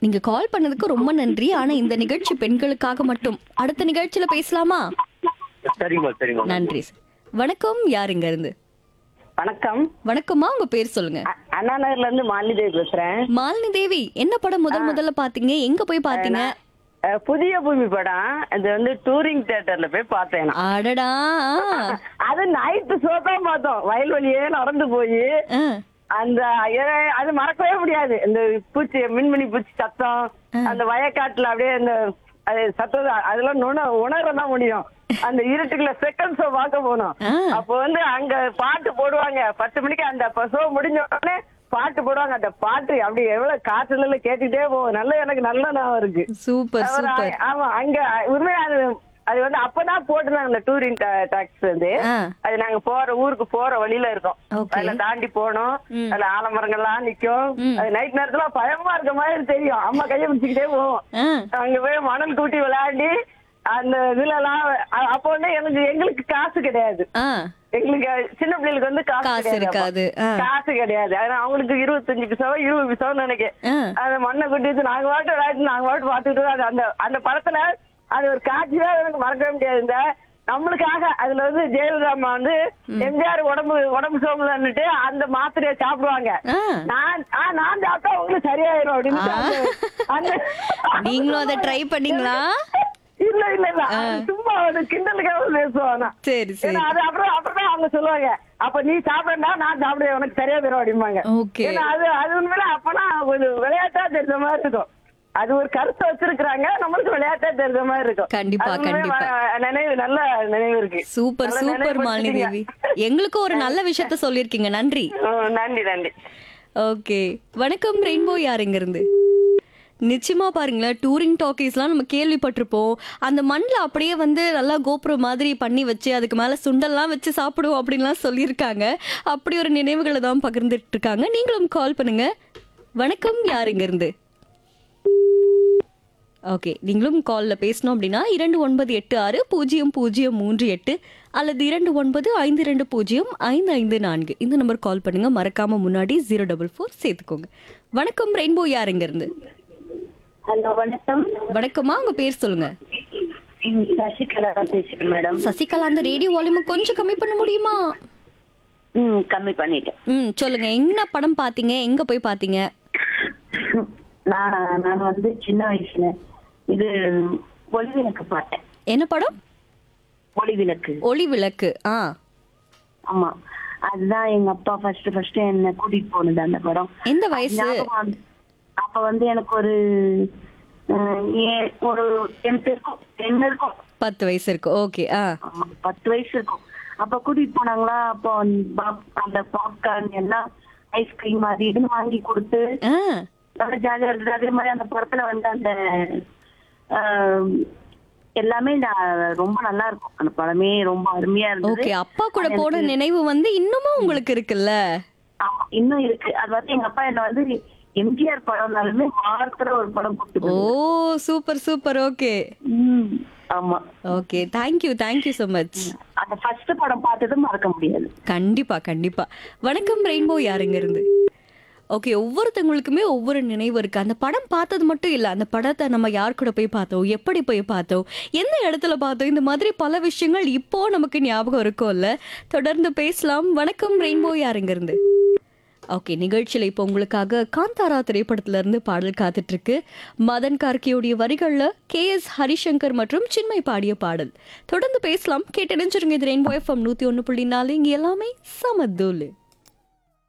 நீங்க கால் பண்ணதுக்கு ரொம்ப நன்றி ஆனா இந்த நிகழ்ச்சி பெண்களுக்காக மட்டும் அடுத்த நிகழ்ச்சியில பேசலாமா சரிங்கம்மா சரிங்கம்மா நன்றி சார். வணக்கம் யாருங்க இருந்து வணக்கம் வணக்கம்மா உங்க பேர் சொல்லுங்க அ- அண்ணா நகர்ல இருந்து மாலிதேவி பேசுறேன் மாலினி தேவி என்ன படம் முதல் முதல்ல பாத்தீங்க எங்க போய் பாத்தீங்க அஹ், புதிய பூமி படம் இது வந்து டூரிங் தியேட்டர்ல போய் பார்த்தேன் நான். அடடா அது நைட்டு ஷோ தான் பார்த்தோம் வயல்வெளியே நடந்து போய் ஆ, அந்த ஏ- அது மறக்கவே முடியாது இந்த பூச்சி மின்மினி பூச்சி சத்தம் அந்த வயக்காட்டுல அப்படியே அந்த அது சத்தம் அதெல்லாம் உண உணரதான் முடியும் அந்த இருட்டுக்குள்ள செகண்ட் ஷோ பார்க்க போனோம் ஆ. அப்போ வந்து அங்க பாட்டு போடுவாங்க பத்து மணிக்கு அந்த ஷோ முடிஞ்ச உடனே பாட்டு போடுவாங்க அந்த பாட்டு அப்படி எவ்வளவு காற்றுல கேட்டுட்டே போகும் நல்ல எனக்கு நல்ல ஞாபகம் இருக்கு சூப்பர் அப்புறம் சூப்பர் ஆமா அங்க உண்மையா அது அது வந்து அப்பதான் போட்டுருந்தாங்க இந்த டூரிங் டாக்ஸ் வந்து ஆ. அது நாங்க போற ஊருக்கு போற வழியில இருக்கோம் Okay. அதுல தாண்டி போனோம் ம். அதுல ஆலமரங்கள்லாம் நிக்கும் ம். அது நைட் நேரத்துல பயமா இருக்க மாதிரி தெரியும் அம்மா கைய பிடிச்சிக்கிட்டே போவோம் ஆ, அங்க போய் மணல் கூட்டி விளையாடி அந்த இதுல எல்லாம் அ- அப்போ வந்து எனக்கு எங்களுக்கு காசு கிடையாது ஆ, எங்களுக்கு சின்ன பிள்ளைகளுக்கு வந்து காசு காசு கிடையாது இருக்காது. அப்போ. ஆ. காசு கிடையாது ஆனா அவங்களுக்கு இருபத்தஞ்சு பிசவோ இருபது பிசவோ நினைக்கிறேன் ஆ. அந்த மண்ணை கொட்டி வச்சு நாங்க பாட்டு விளையாட்டு நாங்க பாட்டு பாத்துட்டு அது அந்த அந்த படத்துல அது ஒரு காட்சியா எனக்கு மறக்கவே முடியாது இந்த நம்மளுக்காக அதுல வந்து ஜெயலலிதா அம்மா வந்து எம்ஜிஆர் உடம்பு உடம்பு சோம்பலன்னுட்டு அந்த மாத்திரையை சாப்பிடுவாங்க ஆ. நான் ஆ, நான் சாப்பிட்டா உங்களுக்கு சரியாயிரும் அப்படின்னு அந்த- அந்த நீங்களும் அதை ட்ரை பண்ணீங்களா இல்ல இல்ல இல்ல அது சும்மா ஒரு கிண்டலுக்காக பேசுவாங்க சரி சரி ஏன்னா அது அப்புறம் அப்புறம் அவங்க சொல்லுவாங்க அப்ப நீ சாப்பிடா நான் சாப்பிடுவேன் உனக்கு சரியா தரும் அப்படிம்பாங்க Okay. ஏன்னா அது அது உண்மையில அப்பனா ஒரு விளையாட்டா தெரிஞ்ச மாதிரி இருக்கும் அது ஒரு கருத்தை வச்சிருக்கிறாங்க நம்மளுக்கு விளையாட்டா தெரிஞ்ச மாதிரி இருக்கும் கண்டிப்பா, அது உண்மையா கண்டிப்பா. வ- நினைவு நல்ல நினைவு இருக்கு சூப்பர் நல்ல சூப்பர் நினைவு மாலினி தேவி வச்சிருக்கீங்க. எங்களுக்கும் ஒரு நல்ல விஷயத்த சொல்லியிருக்கீங்க நன்றி ம், நன்றி நன்றி ஓகே வணக்கம் ரெயின்போ யாருங்க இருந்து நிச்சயமா பாருங்களேன் டூரிங் டாக்கீஸ்லாம் நம்ம கேள்விப்பட்டிருப்போம் அந்த மண்ணில் அப்படியே வந்து நல்லா கோபுரம் மாதிரி பண்ணி வச்சு அதுக்கு மேலே சுண்டல்லாம் வச்சு சாப்பிடுவோம் அப்படின்லாம் சொல்லியிருக்காங்க அப்படி ஒரு நினைவுகளை தான் பகிர்ந்துட்டு இருக்காங்க நீங்களும் கால் பண்ணுங்க வணக்கம் யாருங்க இருந்து ஓகே நீங்களும் காலில் பேசணும் அப்படின்னா இரண்டு ஒன்பது எட்டு ஆறு பூஜ்ஜியம் பூஜ்ஜியம் மூன்று எட்டு அல்லது இரண்டு ஒன்பது ஐந்து ரெண்டு பூஜ்ஜியம் ஐந்து ஐந்து நான்கு இந்த நம்பர் கால் பண்ணுங்க மறக்காம முன்னாடி ஜீரோ டபுள் ஃபோர் சேர்த்துக்கோங்க வணக்கம் ரெயின்போ யாருங்க இருந்து ஹலோ வணக்கம் வணக்கம்மா உங்க பேர் சொல்லுங்க ம், சசிகலா தான் பேசுறேன் மேடம் சசிகலா அந்த ரேடியோ வால்யூம் கொஞ்சம் கம்மி பண்ண முடியுமா ம் கம்மி பண்ணிட்டேன் ம் சொல்லுங்க என்ன படம் பாத்தீங்க எங்க போய் பாத்தீங்க நான் நான் வந்து சின்ன வயசுல இது ஒளிவிளக்கு பார்த்தேன் என்ன படம் ஒளிவிளக்கு ஒளி விளக்கு ஆ ஆமா அதுதான் எங்க அப்பா ஃபர்ஸ்ட் ஃபர்ஸ்ட் என்ன கூட்டிட்டு போனது அந்த படம் எந்த வயசு ஞாபகம் வந்து- அப்ப வந்து எனக்கு ஒரு அஹ், ஏ- ஒரு டென்த் இருக்கும் டென் இருக்கும் பத்து வயசு இருக்கு ஓகே ஆ ஆமா, பத்து வயசு இருக்கும் அப்ப கூட்டிட்டு போனாங்களா அப்போ அந்த பாப்- அந்த பாப்கார்ன் எல்லாம் ஐஸ்கிரீம் அது இதுன்னு வாங்கி கொடுத்து ஆ நல்லா ஜாலியா இருந்தது அதே மாதிரி அந்த படத்துல வந்து அந்த ஆஹ், எல்லாமே நான் ரொம்ப நல்லா இருக்கும் அந்த படமே ரொம்ப அருமையா இருந்தது ஓகே அப்பா கூட போன நினைவு வந்து இன்னமும் உங்களுக்கு இருக்குல்ல ஆமா, இன்னும் இருக்கு அது வந்து எங்க அப்பா என்ன வந்து எம்ஜிஆர் படம்னாலுமே வாரத்துல ஒரு படம் கூட்டு ஓ சூப்பர் சூப்பர் ஓகே ம் ஆமா okay thank you thank you so much அந்த ஃபர்ஸ்ட் படம் பார்த்தது மறக்க முடியாது கண்டிப்பா கண்டிப்பா வணக்கம் ரெயின்போ யாருங்க இருந்து ஓகே ஒவ்வொருத்தவங்களுக்குமே ஒவ்வொரு நினைவு இருக்கு அந்த படம் பார்த்தது மட்டும் இல்ல அந்த படத்தை நம்ம யார் கூட போய் பார்த்தோம் எப்படி போய் பார்த்தோம் எந்த இடத்துல பார்த்தோம் இந்த மாதிரி பல விஷயங்கள் இப்போ நமக்கு ஞாபகம் இருக்கும்ல தொடர்ந்து பேசலாம் வணக்கம் ரெயின்போ யாருங்க இருந்து ஓகே நிகழ்ச்சியில் இப்போ உங்களுக்காக காந்தாரா திரைப்படத்துல இருந்து பாடல் காத்துட்டு இருக்கு மதன் கார்கியோடைய வரிகள்ல கே எஸ் ஹரிசங்கர் மற்றும் சின்மை பாடிய பாடல் தொடர்ந்து பேசலாம் கேட்டு நினைச்சிருங்க இது ரெயின்போ எஃப்எம் நூத்தி ஒன்று புள்ளி நாலு இங்க எல்லாமே சமதூலு